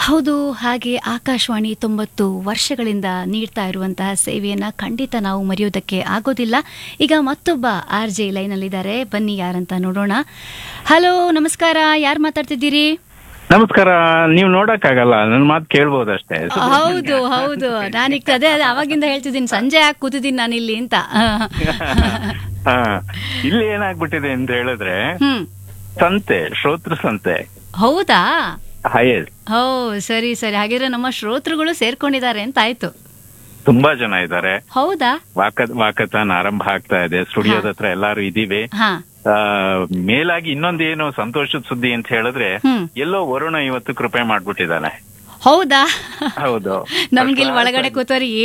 ಹೌದು ಹಾಗೆ ಆಕಾಶವಾಣಿ ತೊಂಬತ್ತು ವರ್ಷಗಳಿಂದ ನೀಡ್ತಾ ಇರುವಂತಹ ಸೇವೆಯನ್ನ ಖಂಡಿತ ನಾವು ಮರೆಯೋದಕ್ಕೆ ಆಗೋದಿಲ್ಲ ಈಗ ಮತ್ತೊಬ್ಬ ಆರ್ ಜೆ ಲೈನಲ್ಲಿದ್ದಾರೆ ಬನ್ನಿ ಯಾರಂತ ನೋಡೋಣ ಹಲೋ ನಮಸ್ಕಾರ ಯಾರು ಮಾತಾಡ್ತಿದ್ದೀರಿ ನಮಸ್ಕಾರ ನೀವು ನೋಡಕ್ಕಾಗಲ್ಲ ನನ್ನ ಮಾತು ಕೇಳ್ಬೋದಷ್ಟೇ ಹೌದು ಹೌದು ನಾನೀಗ ಅದೇ ಅದೇ ಅವಾಗಿಂದ ಹೇಳ್ತಿದ್ದೀನಿ ಸಂಜೆ ಯಾಕೆ ಕೂತಿದ್ದೀನಿ ನಾನು ಇಲ್ಲಿ ಅಂತ ಹಾ ಇಲ್ಲಿ ಏನಾಗ್ಬಿಟ್ಟಿದೆ ಅಂತ ಹೇಳಿದ್ರೆ ಹ್ಮ್ ಸಂತೆ ಶ್ರೋತೃ ಸಂತೆ ಹೌದಾ ಹೈಯೆಸ್ಟ್ ಓ ಸರಿ ಸರಿ ಹಾಗಿದ್ರೆ ನಮ್ಮ ಶ್ರೋತೃಗಳು ಸೇರ್ಕೊಂಡಿದ್ದಾರೆ ಅಂತ ಆಯ್ತು ತುಂಬಾ ಜನ ಇದ್ದಾರೆ ಹೌದಾ ವಾಕ ವಾಕಥಾನ್ ಆರಂಭ ಆಗ್ತಾ ಇದೆ ಸ್ಟುಡಿಯೋದ ಹತ್ರ ಎಲ್ಲಾರು ಇದೀವಿ ಹಾ ಆ, ಮೇಲಾಗಿ ಇನ್ನೊಂದೇನು ಸಂತೋಷದ ಸುದ್ದಿ ಅಂತ ಹೇಳಿದ್ರೆ ಹ್ಮ್ ಎಲ್ಲೋ ವರುಣ ಇವತ್ತು ಕೃಪೆ ಮಾಡ್ಬಿಟ್ಟಿದ್ದಾನೆ ಹೌದಾ ಹೌದು ನಮ್ಗೆ ಇಲ್ಲಿ ಒಳಗಡೆ ಕೂತವ್ರು